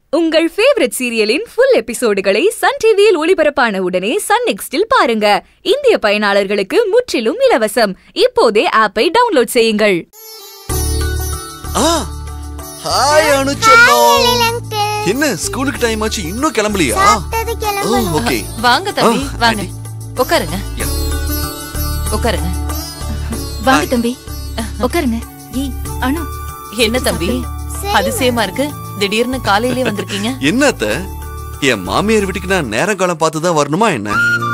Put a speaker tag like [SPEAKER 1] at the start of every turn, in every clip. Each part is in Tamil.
[SPEAKER 1] உங்கள் ஃபேவரட் சீரியலின் ஃபுல் எபிசோடுகளை சன் டிவியில் ஒளிபரப்பான உடனே சன் நெக்ஸ்டில் பாருங்க இந்திய பயனாளர்களுக்கு முற்றிலும் இலவசம் இப்போதே ஆப்பை டவுன்லோட் செய்யுங்கள்
[SPEAKER 2] ஆ ஹாய் அனு செல்லம்
[SPEAKER 3] அங்கிள்
[SPEAKER 2] என்ன ஸ்கூலுக்கு டைம் ஆச்சு இன்னும் கிளம்பலையா
[SPEAKER 3] சாப்பிட்டது
[SPEAKER 2] ஓ
[SPEAKER 3] கிளம்பணும்
[SPEAKER 2] ஓகே
[SPEAKER 4] வாங்க தம்பி
[SPEAKER 2] ஆ,
[SPEAKER 4] வாங்க
[SPEAKER 2] ஆண்டி.
[SPEAKER 4] உட்காருங்க
[SPEAKER 2] யா.
[SPEAKER 4] உட்காருங்க
[SPEAKER 5] வாங்க தம்பி உட்காருங்க ஏய் அனு
[SPEAKER 4] என்ன தம்பி அதிசயமா இருக்கு திடீர்னு காலையிலே வந்திருக்கீங்க
[SPEAKER 2] என்னத்த என் மாமியார் வீட்டுக்கு நான் நேரம் காலம் பார்த்து தான் வரணுமா என்ன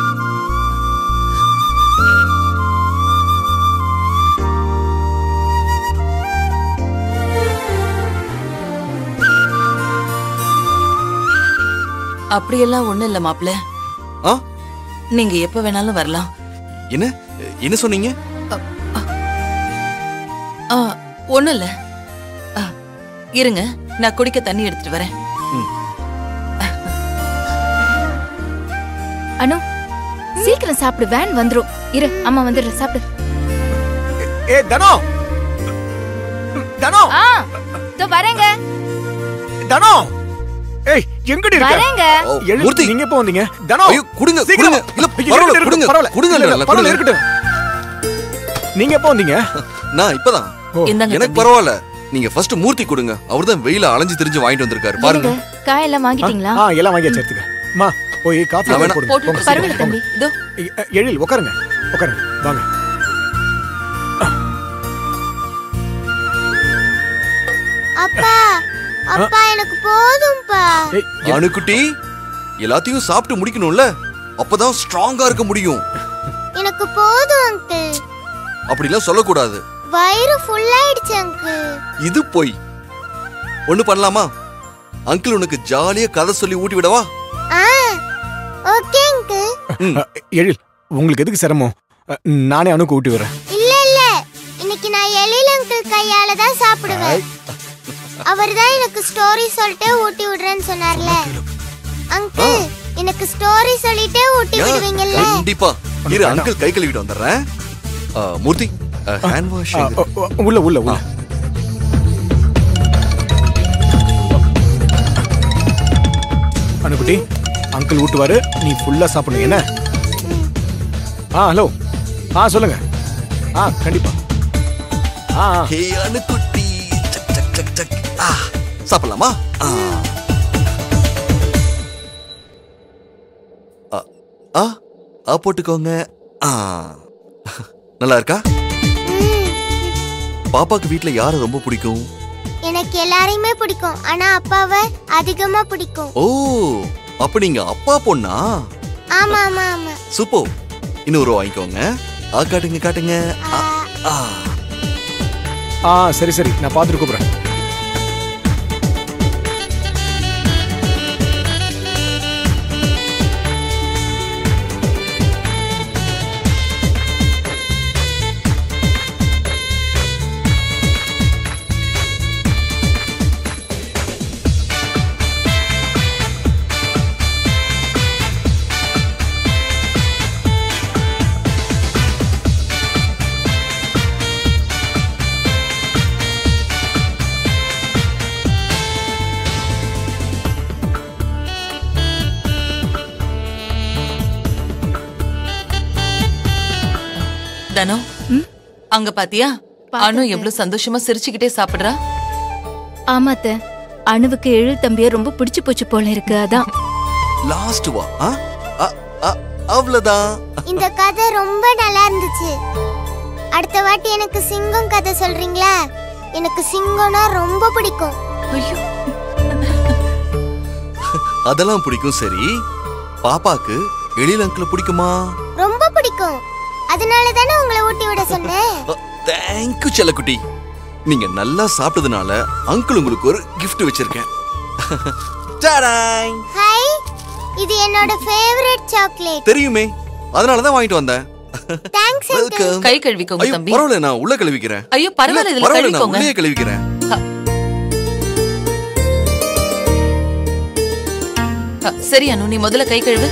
[SPEAKER 4] அப்படியெல்லாம் ஒண்ணும் இல்ல மாப்ள
[SPEAKER 2] ஆ
[SPEAKER 4] நீங்க எப்ப வேணாலும் வரலாம்
[SPEAKER 2] என்ன என்ன சொன்னீங்க
[SPEAKER 4] ஆ ஒண்ணும் இல்ல ஆ, இருங்க நான் குடிக்க தண்ணி எடுத்துட்டு வரேன்
[SPEAKER 5] அனு சீக்கிரம் சாப்பிடு வேன் வந்துரும் இரு அம்மா வந்துடுற சாப்பிடு
[SPEAKER 6] ஏ தனோ தனோ
[SPEAKER 5] ஆ இதோ வரேங்க
[SPEAKER 6] தனோ ஏய் எங்கடி இருக்க
[SPEAKER 5] வரேங்க
[SPEAKER 2] ஓ,
[SPEAKER 6] எழு,
[SPEAKER 2] மூர்த்தி
[SPEAKER 6] நீங்க எப்போ வந்தீங்க தனோ
[SPEAKER 2] ஐயோ, கொடுங்க,
[SPEAKER 6] சீக்கிரம்
[SPEAKER 2] கொடுங்க. இல்ல,
[SPEAKER 6] ஐயோ,
[SPEAKER 2] பரவாயில்ல,
[SPEAKER 6] இருக்கட்டும்,
[SPEAKER 2] கொடுங்க,
[SPEAKER 6] பரவாயில்ல.
[SPEAKER 2] கொடுங்க,
[SPEAKER 6] இல்ல, இல்ல,
[SPEAKER 2] இல்ல,
[SPEAKER 6] பரவாயில்ல,
[SPEAKER 2] கொடுங்க.
[SPEAKER 6] இருக்கட்டும் நீங்க எப்போ வந்தீங்க
[SPEAKER 2] நான் இப்பதான்
[SPEAKER 6] ஓ,
[SPEAKER 4] இந்தாங்க
[SPEAKER 2] எனக்கு
[SPEAKER 4] தம்பி.
[SPEAKER 2] பரவாயில்ல நீங்க ஃபர்ஸ்ட் மூர்த்தி கொடுங்க அவர்தான் வெயில அலைஞ்சு திரிஞ்சு வாங்கிட்டு வந்திருக்காரு பாருங்க
[SPEAKER 5] என்னங்க காயெல்லாம் வாங்கிட்டீங்களா
[SPEAKER 6] ஆ எல்லாம் வாங்கியாச்சு எடுத்துக்க அம்மா போய் காஃபி
[SPEAKER 2] நான் வேணா-
[SPEAKER 6] போடுங்க
[SPEAKER 4] போட்டு
[SPEAKER 6] போங்க,
[SPEAKER 5] பரவாயில்ல
[SPEAKER 6] சீக்கிரம்
[SPEAKER 5] தம்பி
[SPEAKER 4] இதோ
[SPEAKER 6] போங்க. எ- எழில் உட்காருங்க உட்காருங்க வாங்க
[SPEAKER 3] அப்பா அப்பா எனக்கு போதும்பா
[SPEAKER 6] ஏய் எ-
[SPEAKER 2] அணுக்குட்டி எல்லாத்தையும் சாப்பிட்டு முடிக்கணும்ல அப்பதான் ஸ்ட்ராங்கா இருக்க முடியும்
[SPEAKER 3] எனக்கு போதும் அங்கிள்
[SPEAKER 2] அப்படிலாம் சொல்லக்கூடாது
[SPEAKER 3] வயிறு ஃபுல் ஆயிடுச்சு அங்கிள்
[SPEAKER 2] இது பொய் ஒண்ணு பண்ணலாமா அங்கிள் உனக்கு ஜாலியா கதை சொல்லி ஊட்டி விடவா
[SPEAKER 3] ஆ ஓகே அங்கிள்
[SPEAKER 2] ம்.
[SPEAKER 6] அ, எழில் உங்களுக்கு எதுக்கு சிரமம் அ, நானே அணுக்கு ஊட்டி வரேன்
[SPEAKER 3] இல்ல இல்ல இன்னைக்கு நான் எழில் அங்கிள் கையால தான் சாப்பிடுவேன் அவர் தான் எனக்கு ஸ்டோரி சொல்லிட்டு ஊட்டி விடுறேன்னு சொன்னார்ல அங்கிள் எனக்கு ஸ்டோரி சொல்லிட்டே ஊட்டி
[SPEAKER 2] யா,
[SPEAKER 3] விடுவீங்கல்ல
[SPEAKER 2] கண்டிப்பா இரு அங்கிள் கை கழுவிட்டு வந்துடுறேன் ஆ, மூர்த்தி ஹேண்ட் வாஷ்
[SPEAKER 6] ஆ, ஒ- ஒ- உள்ள உள்ள உள்ள அணுக்குட்டி அங்கிள் ஊட்டுவாரு நீ ஃபுல்லா சாப்பிடணும் என்ன ஆ ஹலோ ஆ சொல்லுங்க ஆ கண்டிப்பா ஆ ஆ.
[SPEAKER 2] ஹே அணுக்குட்டி சக் சக் சக் சக் ஆ சாப்பிடலாமா ஆ. ஆ, ஆ ஆ போட்டுக்கோங்க ஆ நல்லா இருக்கா
[SPEAKER 3] ம்,
[SPEAKER 2] பாப்பாக்கு வீட்ல யாரை ரொம்ப பிடிக்கும்
[SPEAKER 3] எனக்கு எல்லாரையுமே பிடிக்கும் ஆனா அப்பாவை அதிகமா பிடிக்கும்
[SPEAKER 2] ஓ அப்ப நீங்க அப்பா பொண்ணா
[SPEAKER 3] ஆமா ஆமா ஆமா
[SPEAKER 2] சூப்போ இன்னொரு வாங்கிக்கோங்க ஆ காட்டுங்க காட்டுங்க ஆ, ஆ.
[SPEAKER 6] ஆ சரி சரி நான் பார்த்துட்டு கூப்பிடுறேன்
[SPEAKER 4] தனோ
[SPEAKER 5] ம்?
[SPEAKER 4] அங்க பாத்தியா அனு எவ்வளவு சந்தோஷமா சிரிச்சுக்கிட்டே சாப்பிடுறா
[SPEAKER 5] ஆமாத்த அணுவுக்கு எழில் தம்பிய ரொம்ப பிடிச்சு போச்சு போல இருக்கு அதான்
[SPEAKER 2] லாஸ்ட் வா ஆ? ஆ, ஆ, அவ்வளவுதான்
[SPEAKER 3] இந்த கதை ரொம்ப நல்லா இருந்துச்சு அடுத்த வாட்டி எனக்கு சிங்கம் கதை சொல்றீங்களா எனக்கு சிங்கம்னா ரொம்ப பிடிக்கும்
[SPEAKER 5] ஐயோ
[SPEAKER 2] அதெல்லாம் பிடிக்கும் சரி பாப்பாக்கு எழில் அங்கிள் பிடிக்குமா
[SPEAKER 3] ரொம்ப பிடிக்கும் அதனால தானே உங்களை ஊட்டி விட சொன்னேன்
[SPEAKER 2] தேங்க்யூ செல்லக்குட்டி நீங்க நல்லா சாப்பிட்டதுனால அங்கிள் உங்களுக்கு ஒரு gift வச்சிருக்கேன் டாடாய்.
[SPEAKER 3] ஹாய் இது என்னோட ஃபேவரட் சாக்லேட்
[SPEAKER 2] தெரியுமே அதனால தான் வாங்கிட்டு வந்தேன்
[SPEAKER 3] தேங்க்ஸ் அங்கிள்
[SPEAKER 2] வெல்கம்
[SPEAKER 4] கை கழுவிக்கோங்க
[SPEAKER 2] ஐயோ
[SPEAKER 4] தம்பி
[SPEAKER 2] பரவாயில்ல நான் உள்ள கழுவிக்கிறேன்
[SPEAKER 4] ஐயோ பரவாயில்ல
[SPEAKER 2] இல்ல,
[SPEAKER 4] இதுல
[SPEAKER 2] பரவாயில்ல நான்
[SPEAKER 4] கழுவிக்கோங்க
[SPEAKER 2] உள்ளே கழுவிக்கிறேன்
[SPEAKER 4] அ, சரி அனு நீ முதல்ல கை கழுவு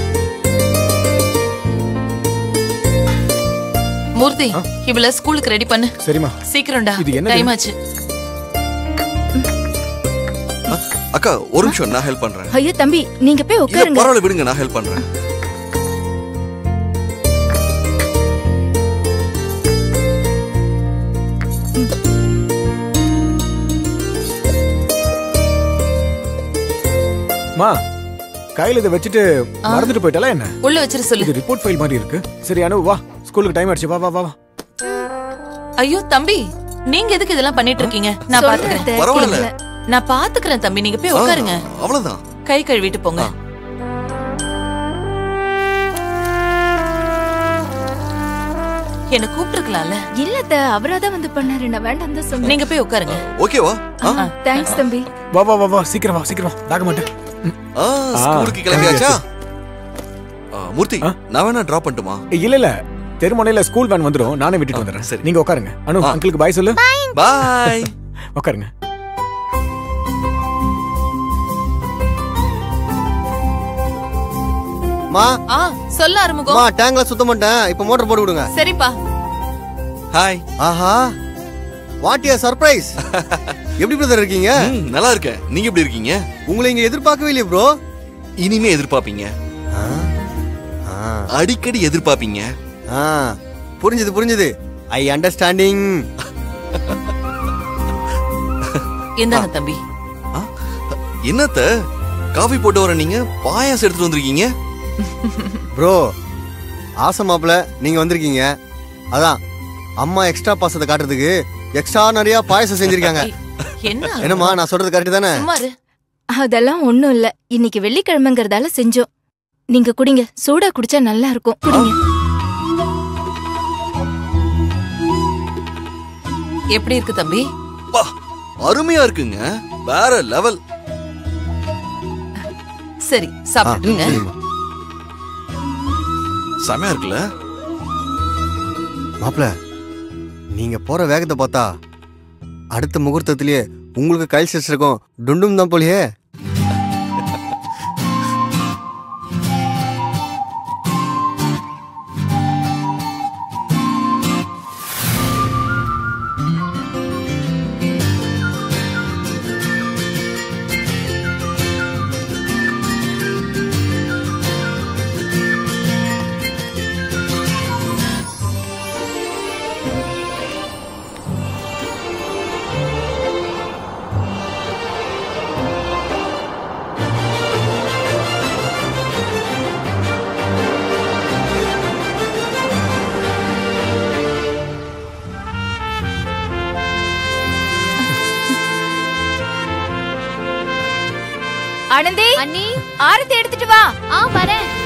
[SPEAKER 4] மூர்த்தி இவள ஸ்கூலுக்கு ரெடி பண்ணு
[SPEAKER 6] சரிம்மா
[SPEAKER 4] சீக்கிரம்டா
[SPEAKER 6] இது என்னது?
[SPEAKER 4] டைம் ஆச்சு
[SPEAKER 2] அக்கா ஒரு நிமிஷம் நான் ஹெல்ப் பண்றேன்
[SPEAKER 5] ஐயோ தம்பி நீங்க போய்
[SPEAKER 2] இல்ல
[SPEAKER 5] உட்காருங்க
[SPEAKER 2] பரவாயில்ல விடுங்க நான் ஹெல்ப் பண்றேன்
[SPEAKER 6] மா கையில இதை வச்சுட்டு மறந்துட்டு போயிட்டாலா என்ன
[SPEAKER 4] உள்ள வச்சிரு சொல்லு
[SPEAKER 6] இது ரிப்போர்ட் ஃபைல் மாதிரி இருக்கு சரி அனு வா ஸ்கூலுக்கு டைம் ஆயிடுச்சு வா வா வா வா
[SPEAKER 4] ஐயோ தம்பி நீங்க எதுக்கு இதெல்லாம் பண்ணிட்டு இருக்கீங்க நான்
[SPEAKER 5] சொல்றேன்
[SPEAKER 4] பாத்துக்கிறேன்
[SPEAKER 5] அத்தை,
[SPEAKER 2] பரவாயில்ல.
[SPEAKER 5] கேளுங்க.
[SPEAKER 4] நான் பாத்துக்கிறேன் தம்பி நீங்க போய் உட்காருங்க
[SPEAKER 2] ஆ, அவ்வளவுதான்
[SPEAKER 4] கை கழுவிட்டு போங்க
[SPEAKER 2] ஆ.
[SPEAKER 4] என்ன கூப்பிட்டுருக்கலாம்ல
[SPEAKER 5] இல்ல அத்தை, அவராதான் வந்து பண்ணாரு நான் வேண்டாம் தான் சொன்னேன்
[SPEAKER 4] நீங்க போய் உட்காருங்க
[SPEAKER 2] ஓகேவா ஆ?
[SPEAKER 5] தேங்க்ஸ் தம்பி
[SPEAKER 6] வா வா வா வா சீக்கிரம் வா சீக்கிரம் வா தாக மாட்டேன்
[SPEAKER 2] ஆ, ஸ்கூலுக்கு கிளம்பியாச்சா ஆ, மூர்த்தி
[SPEAKER 6] ஆ?
[SPEAKER 2] நான் வேணா டிராப் பண்ணட்டுமா
[SPEAKER 6] இல்ல இல்ல தெருமனையில ஸ்கூல் வேன் வந்துரும் நானே விட்டுட்டு
[SPEAKER 2] ஆ,
[SPEAKER 6] வந்துடுறேன்
[SPEAKER 2] சரி.
[SPEAKER 6] நீங்க உட்காருங்க அனு
[SPEAKER 2] ஆ.
[SPEAKER 6] அங்கிளுக்கு பாய் சொல்லு
[SPEAKER 2] பாய்
[SPEAKER 6] உட்காருங்க
[SPEAKER 7] மா
[SPEAKER 4] ஆ சொல்ல ஆரம்பிக்கும்
[SPEAKER 7] மா டேங்க்ல சுத்தம் பண்ணிட்டேன் இப்ப மோட்டர் போட்டு விடுங்க
[SPEAKER 4] சரிப்பா
[SPEAKER 2] ஹாய்
[SPEAKER 7] ஆஹா வாட் ஏ சர்ப்ரைஸ் எப்படி பிரதர் இருக்கீங்க
[SPEAKER 2] ம், நல்லா இருக்கேன் நீங்க எப்படி இருக்கீங்க
[SPEAKER 7] உங்களை இங்க எதிர்பார்க்கவே இல்லையே ப்ரோ
[SPEAKER 2] இனிமே எதிர்பார்ப்பீங்க அடிக்கடி எதிர்பார்ப்பீங்க
[SPEAKER 7] புரிஞ்சுது புரிஞ்சுது ஐ அண்டர்ஸ்டாண்டிங்
[SPEAKER 4] இந்தாங்க தம்பி
[SPEAKER 2] ஆ? என்னத்த காஃபி போட்டு வர நீங்க பாயாசம் எடுத்துட்டு வந்திருக்கீங்க
[SPEAKER 7] ப்ரோ ஆசை மாப்பிள நீங்க வந்திருக்கீங்க அதான் அம்மா எக்ஸ்ட்ரா பாசத்தை காட்டுறதுக்கு எக்ஸ்ட்ரா நிறைய பாயசம் செஞ்சிருக்காங்க
[SPEAKER 4] என்ன
[SPEAKER 7] என்னம்மா நான் சொல்றது கரெக்ட் தானே
[SPEAKER 4] சும்மா இரு.
[SPEAKER 5] அதெல்லாம் ஒண்ணும் இல்ல இன்னைக்கு வெள்ளிக்கிழமைங்கிறதால செஞ்சோம் நீங்க குடிங்க சூடா குடிச்சா நல்லா இருக்கும் குடிங்க
[SPEAKER 4] எப்படி இருக்கு தம்பி
[SPEAKER 2] பா அருமையா இருக்குங்க வேற லெவல்
[SPEAKER 4] சரி சாப்பிட்டுங்க
[SPEAKER 2] செமையா இருக்குல்ல
[SPEAKER 7] மாப்பிள நீங்க போற வேகத்தை பார்த்தா அடுத்த முகூர்த்தத்திலேயே உங்களுக்கு கைல் சிஸ்டருக்கும் டுண்டும் தான் போலியே
[SPEAKER 5] ஆனந்தி
[SPEAKER 3] அண்ணி
[SPEAKER 5] ஆரத்தி எடுத்துட்டு வா
[SPEAKER 3] ஆ வரேன்